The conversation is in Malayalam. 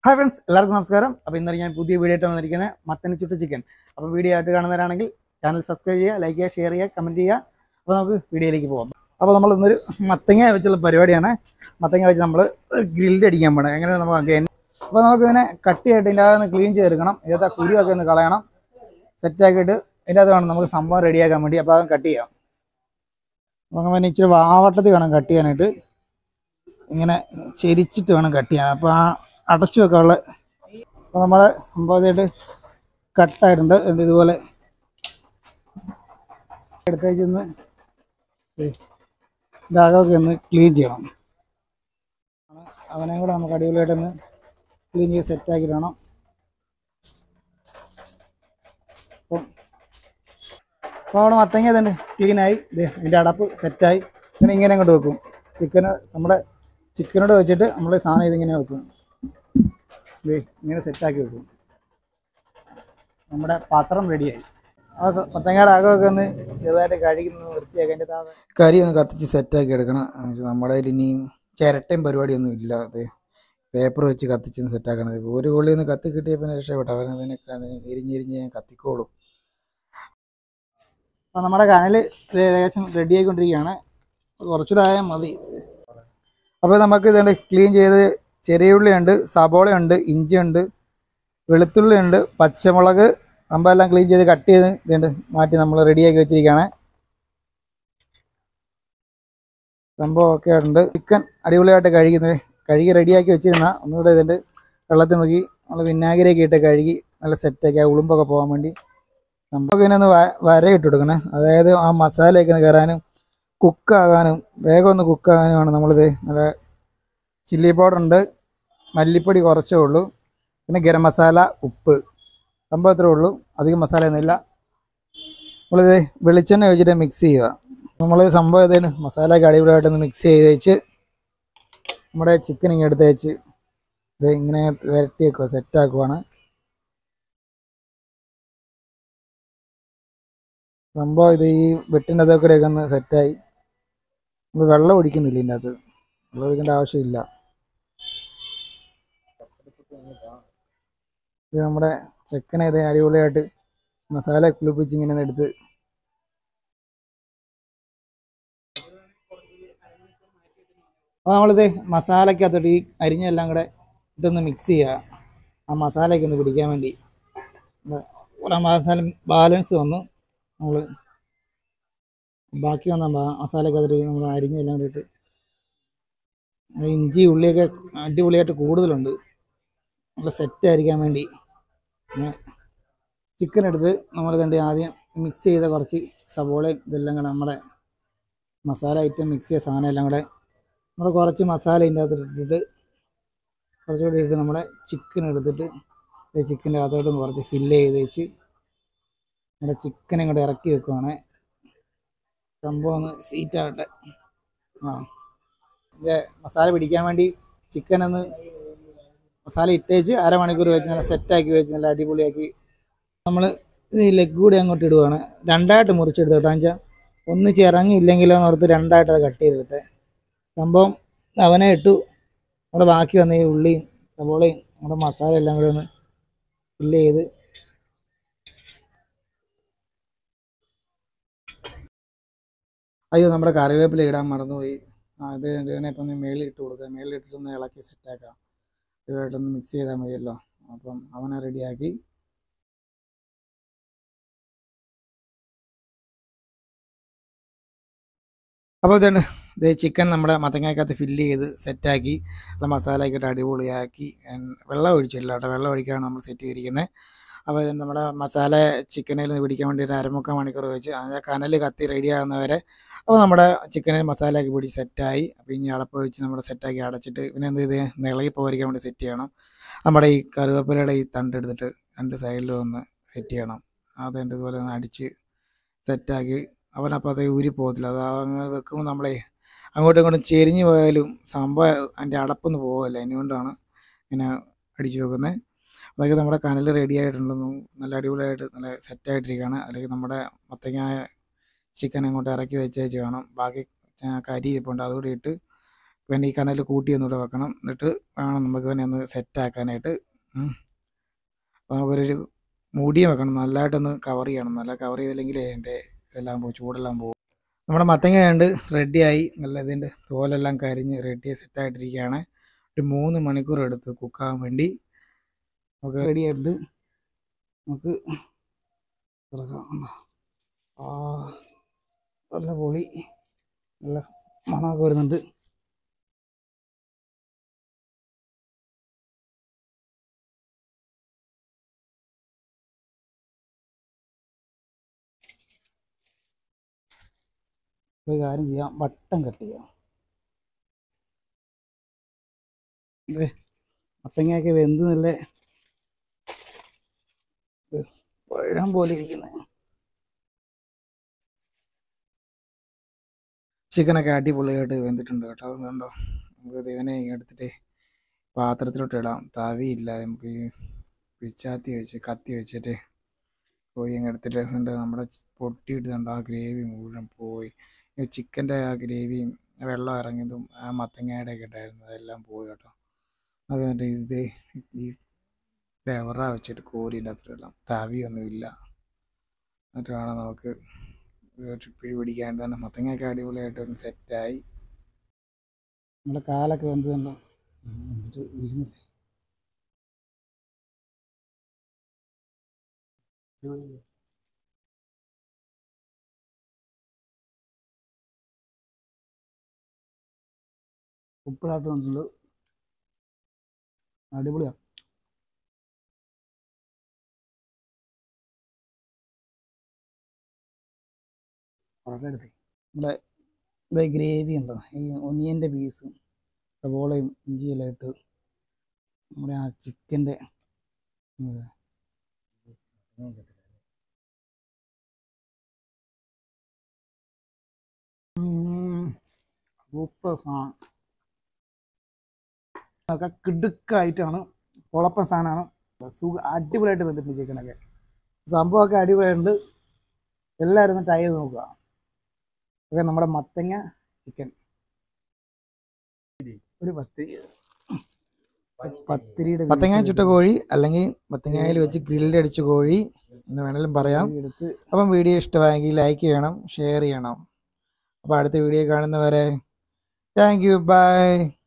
ഹായ് ഫ്രണ്ട്സ് എല്ലാവർക്കും നമസ്കാരം അപ്പോൾ ഇന്നലെ ഞാൻ പുതിയ വീഡിയോ ആയിട്ട് വന്നിരിക്കുന്നത് മത്തന് ചുട്ട് ചിക്കൻ അപ്പോൾ വീഡിയോ ആയിട്ട് കാണുന്നവരാണെങ്കിൽ ചാനൽ സബ്സ്ക്രൈബ് ചെയ്യുക ലൈക്ക് ചെയ്യുക ഷെയർ ചെയ്യുക കമൻറ്റ് ചെയ്യുക അപ്പോൾ നമുക്ക് വീഡിയോയിലേക്ക് പോകാം അപ്പോൾ നമ്മൾ ഇന്നൊരു മത്തങ്ങ വെച്ചുള്ള പരിപാടിയാണ് മത്തങ്ങ വെച്ച് നമ്മൾ ഗ്രിൽഡ് അടിക്കാൻ പോകണം എങ്ങനെയാണ് നമുക്ക് again- അപ്പോൾ നമുക്ക് ഇങ്ങനെ കട്ട് ചെയ്തിട്ട് ഇതിൻ്റെ അകത്ത് ക്ലീൻ ചെയ്തെടുക്കണം ഇതിനകത്ത് ആ കുരുവൊക്കെ ഒന്ന് കളയണം സെറ്റാക്കിയിട്ട് ഇതിൻ്റെ അകത്ത് വേണം നമുക്ക് സംഭവം റെഡിയാക്കാൻ വേണ്ടി അപ്പോൾ അത് കട്ട് ചെയ്യാം നമുക്ക് പിന്നെ ഇച്ചിരി വാവട്ടത്തിൽ വേണം കട്ട് ചെയ്യാനായിട്ട് ഇങ്ങനെ ചെരിച്ചിട്ട് വേണം കട്ട് ചെയ്യാൻ അപ്പോൾ ആ അടച്ചു വെക്കാനുള്ള അപ്പോൾ നമ്മുടെ സംഭവമായിട്ട് കട്ടായിട്ടുണ്ട് എന്നിട്ട് ഇതുപോലെ എടുത്തേച്ചൊന്ന് ഇതാകൊക്കെ ഒന്ന് ക്ലീൻ ചെയ്യണം അവനെയും കൂടെ നമുക്ക് അടിപൊളിയായിട്ടൊന്ന് ക്ലീൻ ചെയ്ത് സെറ്റാക്കിയിട്ട് വേണം അപ്പം അപ്പോൾ അവിടെ മത്തങ്ങ തന്നെ ക്ലീനായി ഇതിൻ്റെ അടപ്പ് സെറ്റായി പിന്നെ ഇങ്ങനെ അങ്ങോട്ട് വെക്കും ചിക്കന് നമ്മുടെ ചിക്കനോട് വെച്ചിട്ട് നമ്മൾ സാധനം ഇതിങ്ങനെ വെക്കും ദേ ഇങ്ങനെ സെറ്റാക്കി വെക്കും നമ്മുടെ പാത്രം റെഡിയായി ആ സ- മത്തങ്ങയുടെ അകമൊക്കെ ഒന്ന് ചെറുതായിട്ട് കഴുകുന്നത് വൃത്തിയാക്കി അതിൻ്റെ താഴെ കരി ഒന്ന് കത്തിച്ച് സെറ്റാക്കി എടുക്കണം എന്ന് വെച്ചാൽ നമ്മുടെ കയ്യിൽ ഇനിയും ചിരട്ടയും പരിപാടിയൊന്നും ഇല്ല അതെ പേപ്പർ വെച്ച് കത്തിച്ച് സെറ്റാക്കണത് ഒരു കൊള്ളി ഒന്ന് കത്തി കിട്ടിയ പിന്നെ രക്ഷപ്പെട്ടു അവൻ അതിനെ എരിഞ്ഞെരിഞ്ഞ് ഞാൻ കത്തിക്കോളും അപ്പോൾ നമ്മുടെ കനൽ ഇത് ഏകദേശം റെഡി ആയിക്കൊണ്ടിരിക്കുകയാണ് കുറച്ചുകൂടെ ആയാൽ മതി അപ്പോൾ നമുക്ക് ഇതുണ്ട് ക്ലീൻ ചെയ്ത് ചെറിയ ഉള്ളിയുണ്ട് സബോളയുണ്ട് ഇഞ്ചിയുണ്ട് വെളുത്തുള്ളിയുണ്ട് പച്ചമുളക് നമ്മളെല്ലാം ക്ലീൻ ചെയ്ത് കട്ട് ചെയ്ത് ഇതുണ്ട് മാറ്റി നമ്മൾ റെഡിയാക്കി വെച്ചിരിക്കുകയാണ് സംഭവം ഒക്കെ ഉണ്ട് ചിക്കൻ അടിപൊളിയായിട്ട് കഴുകുന്നത് കഴുകി റെഡിയാക്കി വെച്ചിരുന്ന ഒന്നുകൂടെ ഇതുണ്ട് വെള്ളത്തിൽ മുക്കി നമ്മൾ വിനാഗിരിയൊക്കെ ഇട്ട് കഴുകി നല്ല സെറ്റാക്കി ആ ഉളുമ്പൊക്കെ പോകാൻ വേണ്ടി സംഭവം പിന്നെ ഒന്ന് വ- വര ഇട്ട് കൊടുക്കണേ അതായത് ആ മസാലയൊക്കെ ഒന്ന് കയറാനും കുക്കാകാനും വേഗം ഒന്ന് കുക്കാകാനുമാണ് നമ്മളിത് നല്ല ചില്ലി പൗഡർ ഉണ്ട് മല്ലിപ്പൊടി കുറച്ചേ ഉള്ളൂ പിന്നെ ഗരം മസാല ഉപ്പ് സംഭവം ഇത്രേ ഉള്ളൂ അധികം മസാലയൊന്നുമില്ല നമ്മളിത് വെളിച്ചെണ്ണ ഒഴിച്ചിട്ട് മിക്സ് ചെയ്യുക നമ്മൾ സംഭവം ഇതേന് മസാലയൊക്കെ അടിപൊളിയായിട്ടൊന്ന് മിക്സ് ചെയ്ത് വെച്ച് നമ്മുടെ ചിക്കൻ ഇങ്ങനെ എടുത്ത് വെച്ച് ഇത് ഇങ്ങനെ വരട്ടി വെക്കുക സെറ്റാക്കുവാണ് സംഭവം ഇത് ഈ വെട്ടിൻ്റെ അതൊക്കെ ഒന്ന് സെറ്റായി നമ്മൾ വെള്ളം ഒഴിക്കുന്നില്ല ഇതിൻ്റെ അകത്ത് വെള്ളം ഒഴിക്കേണ്ട ആവശ്യമില്ല ഇത് നമ്മുടെ ചെക്കനെ ഇത് അടിപൊളിയായിട്ട് മസാല കുളിപ്പിച്ച് ഇങ്ങനെ ഒന്ന് എടുത്ത് അപ്പോൾ നമ്മളിത് മസാലക്കകത്തോട്ട് ഈ അരിഞ്ഞെല്ലാം കൂടെ ഇട്ടൊന്ന് മിക്സ് ചെയ്യുക ആ മസാലയൊക്കെ ഒന്ന് പിടിക്കാൻ വേണ്ടി കുറേ മസാല ബാലൻസ് വന്നു നമ്മൾ ബാക്കി വന്ന മ- മസാലക്കകത്തോട്ട് നമ്മൾ അരിഞ്ഞെല്ലാം കൂടെ ഇട്ട് അത് ഇഞ്ചി ഉള്ളിയൊക്കെ അടിപൊളിയായിട്ട് കൂടുതലുണ്ട് നല്ല സെറ്റ് ആയിരിക്കാൻ വേണ്ടി ചിക്കൻ എടുത്ത് നമ്മൾ തന്നെ ആദ്യം മിക്സ് ചെയ്ത കുറച്ച് സവോളയും ഇതെല്ലാം കൂടെ നമ്മുടെ മസാല ഐറ്റം മിക്സ് ചെയ്ത സാധനം എല്ലാം കൂടെ നമ്മൾ കുറച്ച് മസാല ഇതിൻ്റെ അകത്ത് ഇട്ടിട്ട് കുറച്ചുകൂടി ഇട്ട് നമ്മുടെ ചിക്കൻ എടുത്തിട്ട് ചിക്കൻ്റെ അകത്തോട്ടും കുറച്ച് ഫില്ല് ചെയ്ത് വെച്ച് നമ്മുടെ ചിക്കൻ ഇങ്ങോട്ട് ഇറക്കി വെക്കുവാണ് സംഭവം ഒന്ന് സീറ്റ് ആവട്ടെ ആ ഇത് മസാല പിടിക്കാൻ വേണ്ടി ചിക്കൻ ഒന്ന് മസാല ഇട്ടേച്ച് അരമണിക്കൂർ വെച്ച് നല്ല സെറ്റാക്കി വെച്ച് നല്ല അടിപൊളിയാക്കി നമ്മൾ ഈ ലെഗ് കൂടി അങ്ങോട്ട് ഇടുവാണ് രണ്ടായിട്ട് മുറിച്ചെടുത്ത് കേട്ടോ വെച്ചാൽ ഒന്ന് ചിറങ്ങിയില്ലെങ്കിലോ എന്ന് ഓർത്ത് രണ്ടായിട്ട് അത് കട്ട് ചെയ്തെടുത്ത് സംഭവം അവനെ ഇട്ടു നമ്മുടെ ബാക്കി വന്ന ഈ ഉള്ളിയും സവോളയും നമ്മുടെ മസാല എല്ലാം കൂടി ഒന്ന് ഫില്ല് ചെയ്ത് അയ്യോ നമ്മുടെ കറിവേപ്പില ഇടാൻ മറന്നുപോയി ആ ഇത് ഇതിനെ ഇപ്പം ഒന്ന് മേളിൽ ഇട്ട് കൊടുക്കുക മേളിൽ ഇട്ടിട്ടൊന്ന് ഇളക്കി സെറ്റാക്കാം ഇതുമായിട്ടൊന്ന് മിക്സ് ചെയ്താൽ മതിയല്ലോ അപ്പം അവനെ റെഡിയാക്കി അപ്പോൾ ഇതുണ്ട് ഇത് ചിക്കൻ നമ്മുടെ മത്തങ്ങക്കകത്ത് ഫില്ല് ചെയ്ത് സെറ്റാക്കി നല്ല മസാലയൊക്കെ ഇട്ട് അടിപൊളിയാക്കി എൻ- വെള്ളം ഒഴിച്ചില്ല കേട്ടോ വെള്ളം ഒഴിക്കാണ് നമ്മൾ സെറ്റ് ചെയ്തിരിക്കുന്നത് അപ്പോൾ ഇത് നമ്മുടെ മസാല ചിക്കനിൽ നിന്ന് പിടിക്കാൻ വേണ്ടിയിട്ട് അരമുക്കാൽ മണിക്കൂർ വെച്ച് അതിൻ്റെ കനൽ കത്തി റെഡി ആകുന്നവരെ അപ്പോൾ നമ്മുടെ ചിക്കനിൽ മസാലയൊക്കെ പിടി സെറ്റായി അപ്പോൾ ഇനി അടപ്പ് വെച്ച് നമ്മൾ സെറ്റാക്കി അടച്ചിട്ട് പിന്നെ എന്ത് ചെയ്ത് നിളകി പോരിക്കാൻ വേണ്ടി സെറ്റ് ചെയ്യണം നമ്മുടെ ഈ കറിവേപ്പിലയുടെ ഈ തണ്ട് എടുത്തിട്ട് രണ്ട് സൈഡിലും ഒന്ന് സെറ്റ് ചെയ്യണം അതുകൊണ്ട് ഇതുപോലെ ഒന്ന് അടിച്ച് സെറ്റാക്കി അവനപ്പോൾ അത് ഊരി പോകത്തില്ല അത് അങ്ങ് വെക്കുമ്പോൾ നമ്മളെ അങ്ങോട്ടും ഇങ്ങോട്ടും ചെരിഞ്ഞ് പോയാലും സംഭവം അതിൻ്റെ അടപ്പൊന്ന് പോകല്ല അതിനുകൊണ്ടാണ് ഇങ്ങനെ അടിച്ചു വെക്കുന്നത് അതൊക്കെ നമ്മുടെ കനൽ റെഡി ആയിട്ടുണ്ടെന്നും നല്ല അടിപൊളിയായിട്ട് നല്ല സെറ്റായിട്ടിരിക്കുകയാണ് അല്ലെങ്കിൽ നമ്മുടെ മത്തങ്ങ ചിക്കൻ അങ്ങോട്ട് ഇറക്കി വെച്ചേച്ച് വേണം ബാക്കി ആ, കരി ഇരിപ്പുണ്ട് അതുകൂടി ഇട്ട് പിന്നെ ഈ കനൽ കൂട്ടി ഒന്നുകൂടെ വെക്കണം എന്നിട്ട് വേണം നമുക്ക് പിന്നെ ഒന്ന് സെറ്റ് ആക്കാനായിട്ട് ഉം. അപ്പോൾ നമുക്കൊരു മൂടിയും വെക്കണം നല്ലതായിട്ടൊന്ന് കവർ ചെയ്യണം നല്ല കവർ ചെയ്തില്ലെങ്കിൽ അതിൻ്റെ ഇതെല്ലാം പോകും ചൂടെല്ലാം പോകും നമ്മുടെ മത്തങ്ങ കണ്ട് റെഡിയായി നല്ല ഇതിൻ്റെ തോലെല്ലാം കരിഞ്ഞ് റെഡി സെറ്റായിട്ടിരിക്കുകയാണ് ഒരു മൂന്ന് മണിക്കൂർ എടുത്ത് കുക്കാകാൻ വേണ്ടി നമുക്ക് റെഡി ആയിട്ട് നമുക്ക് തുറക്കാം ആ നല്ല പൊളി നല്ല മണമൊക്കെ വരുന്നുണ്ട് ഒരു കാര്യം ചെയ്യാം വട്ടം കട്ട് ചെയ്യാം ഇത് മത്തങ്ങയൊക്കെ വെന്ത് നല്ല ഇത് പഴം പോലെ ഇരിക്കുന്നത് ചിക്കനൊക്കെ അടിപൊളിയായിട്ട് വെന്തിട്ടുണ്ട് കേട്ടോ അത് കണ്ടോ നമുക്ക് ഇതിവനെ എടുത്തിട്ട് പാത്രത്തിലോട്ട് ഇടാം തവിയില്ല നമുക്ക് ഈ പിച്ചാത്തി വെച്ച് കത്തി വെച്ചിട്ട് കോഴി അങ്ങ് എടുത്തിട്ട് ഉണ്ട് നമ്മുടെ പൊട്ടിയിട്ട് കണ്ടോ ആ ഗ്രേവി മുഴുവൻ പോയി ഈ ചിക്കൻ്റെ ആ ഗ്രേവിയും വെള്ളം ഇറങ്ങിയതും ആ മത്തങ്ങയുടെ ഒക്കെ ഉണ്ടായിരുന്നു അതെല്ലാം പോയി കേട്ടോ അത് മറ്റേ ഇത് ഈ ഡെവറ വെച്ചിട്ട് കോരിൻ്റെ അത്രയെല്ലാം തവിയൊന്നും ഇല്ല എന്നിട്ട് വേണം നമുക്ക് പിടി പിടിക്കാൻ തന്നെ മത്തങ്ങയൊക്കെ അടിപൊളിയായിട്ട് ഒന്ന് സെറ്റായി നമ്മുടെ കാലൊക്കെ വെന്ത് കണ്ടോ എന്നിട്ട് വീഴുന്നില്ലേ ഉപ്പിടാട്ട് വന്നിട്ടുണ്ട് അടിപൊളിയാണ് വളരെ എടുത്തേ നമ്മുടെ ഇവിടെ ഗ്രേവി ഉണ്ടോ ഈ ഒനിയൻ്റെ പീസും സവോളയും ഇഞ്ചിയെല്ലാം ഇട്ട് നമ്മുടെ ആ ചിക്കൻ്റെ സൂപ്പർ സാധനം അതൊക്കെ കിടുക്കായിട്ടാണ് കുഴപ്പം സാധനമാണ് സുഖ അടിപൊളിയായിട്ട് വെന്തിട്ടുണ്ട് ചിക്കനൊക്കെ സംഭവമൊക്കെ അടിപൊളിയായിട്ടുണ്ട് എല്ലാവരും ഒന്ന് ട്രൈ ചെയ്ത് നോക്കുക ഓക്കെ നമ്മുടെ മത്തങ്ങ ചിക്കൻ ഒരു പത്തിരി പത്തിരിയുടെ മത്തങ്ങ ചുട്ട കോഴി അല്ലെങ്കിൽ മത്തങ്ങയിൽ വെച്ച് ഗ്രില്ല് അടിച്ച കോഴി എന്ന് വേണമെങ്കിലും പറയാം എടുത്ത് അപ്പം വീഡിയോ ഇഷ്ടമായെങ്കിൽ ലൈക്ക് ചെയ്യണം ഷെയർ ചെയ്യണം അപ്പോൾ അടുത്ത വീഡിയോ കാണുന്നവരെ താങ്ക് യു ബൈ